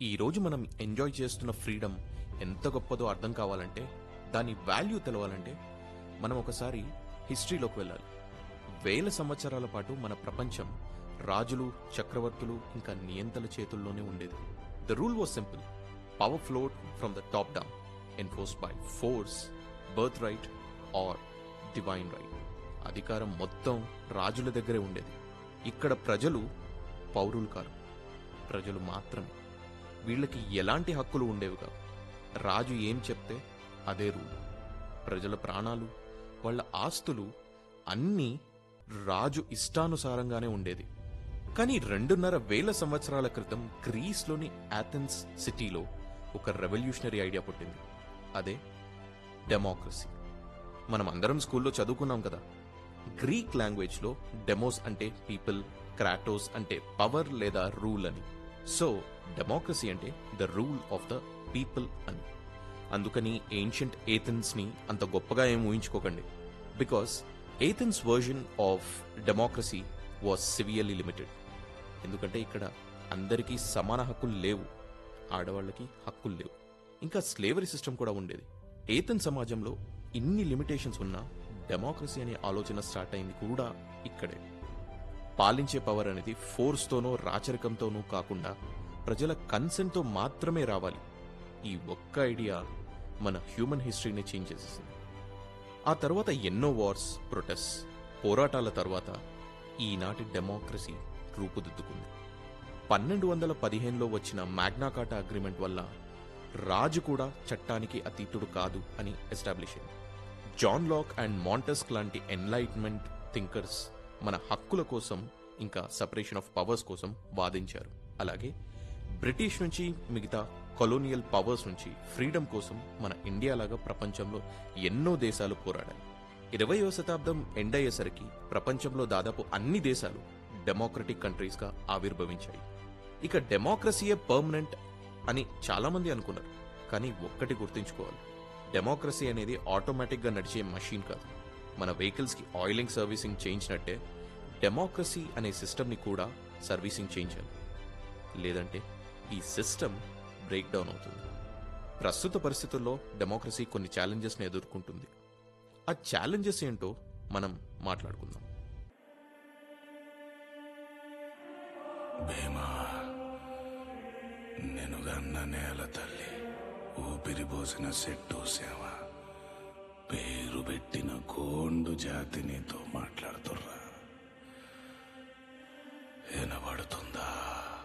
ఈ రోజు మనం ఎంజాయ్ చేస్తున్న ఫ్రీడమ్ ఎంత గొప్పదో అర్థం కావాలంటే దాని వాల్యూ తెలవాలంటే మనం ఒకసారి హిస్టరీలోకి వెళ్ళాలి వేల సంవత్సరాల పాటు మన ప్రపంచం రాజులు చక్రవర్తులు ఇంకా నియంతల చేతుల్లోనే ఉండేది the rule was simple power flowed from the top down enforced by force birth right or divine right అధికారం మొత్తం రాజుల దగ్గరే ఉండేది ఇక్కడ ప్రజలు పౌరులు కారు ప్రజలు మాత్రమే వీళ్ళకి ఎలాంటి హక్కులు ఉండేవి కావు రాజు ఏం చెప్తే అదే రూల్ ప్రజల ప్రాణాలు వాళ్ళ ఆస్తులు అన్నీ రాజు ఇష్టానుసారంగానే ఉండేది కానీ రెండున్నర వేల సంవత్సరాల క్రితం గ్రీస్లోని ఆథెన్స్ సిటీలో ఒక రెవల్యూషనరీ ఐడియా పుట్టింది అదే డెమోక్రసీ మనం అందరం స్కూల్లో చదువుకున్నాం కదా గ్రీక్ లాంగ్వేజ్లో డెమోస్ అంటే పీపుల్ క్రాటోస్ అంటే పవర్ లేదా రూల్ అని సో డెమోక్రసీ అంటే the rule of the people అని అందుకని ఏన్షియంట్ ఏథెన్స్ ని అంత గొప్పగా ఏం ఊహించుకోకండి because Athens version of democracy was severely limited ఎందుకంటే ఇక్కడ అందరికీ సమాన హక్కులు లేవు ఆడవాళ్ళకి హక్కులు లేవు ఇంకా స్లేవరీ సిస్టమ్ కూడా ఉండేది ఏథెన్ సమాజంలో ఇన్ని లిమిటేషన్స్ ఉన్నా డెమోక్రసీ అనే ఆలోచన స్టార్ట్ అయింది కూడా ఇక్కడే పాలించే పవర్ అనేది ఫోర్స్తోనో రాచరికంతోనూ కాకుండా ప్రజల కన్సెంట్తో మాత్రమే రావాలి ఈ ఒక్క ఐడియా మన హ్యూమన్ హిస్టరీని చేంజ్ చేసేసింది ఆ తర్వాత ఎన్నో వార్స్ ప్రొటెస్ట్ పోరాటాల తర్వాత ఈనాటి డెమోక్రసీ రూపుదిద్దుకుంది పన్నెండు వందల పదిహేనులో వచ్చిన మ్యాగ్నాకాటా అగ్రిమెంట్ వల్ల రాజు కూడా చట్టానికి అతీతుడు కాదు అని ఎస్టాబ్లిష్ అయింది జాన్ లాక్ అండ్ మాంటెస్క్ లాంటి ఎన్లైట్మెంట్ థింకర్స్ మన హక్కుల కోసం ఇంకా సపరేషన్ ఆఫ్ పవర్స్ కోసం వాదించారు అలాగే బ్రిటిష్ నుంచి మిగతా కొలోనియల్ పవర్స్ నుంచి ఫ్రీడమ్ కోసం మన ఇండియా లాగా ప్రపంచంలో ఎన్నో దేశాలు పోరాడాయి ఇరవయవ శతాబ్దం ఎండ్ అయ్యేసరికి ప్రపంచంలో దాదాపు అన్ని దేశాలు డెమోక్రటిక్ కంట్రీస్గా ఆవిర్భవించాయి ఇక డెమోక్రసీయే పర్మనెంట్ అని చాలా మంది అనుకున్నారు కానీ ఒక్కటి గుర్తుంచుకోవాలి డెమోక్రసీ అనేది ఆటోమేటిక్గా నడిచే మషీన్ కాదు మన వెహికల్స్కి ఆయిలింగ్ సర్వీసింగ్ చేయించినట్టే డెమోక్రసీ అనే సిస్టమ్ని కూడా సర్వీసింగ్ చేయించాలి లేదంటే ఈ సిస్టమ్ బ్రేక్ డౌన్ అవుతుంది ప్రస్తుత పరిస్థితుల్లో డెమోక్రసీ కొన్ని ఛాలెంజెస్ని ఎదుర్కొంటుంది ఆ ఛాలెంజెస్ ఏంటో మనం మాట్లాడుకుందాం భీమా నెనుగన్న నేల తల్లి ఊపిరి పోసిన సెట్టు సేవ పేరు పెట్టిన కోండు జాతి నీతో మాట్లాడుతుర్రా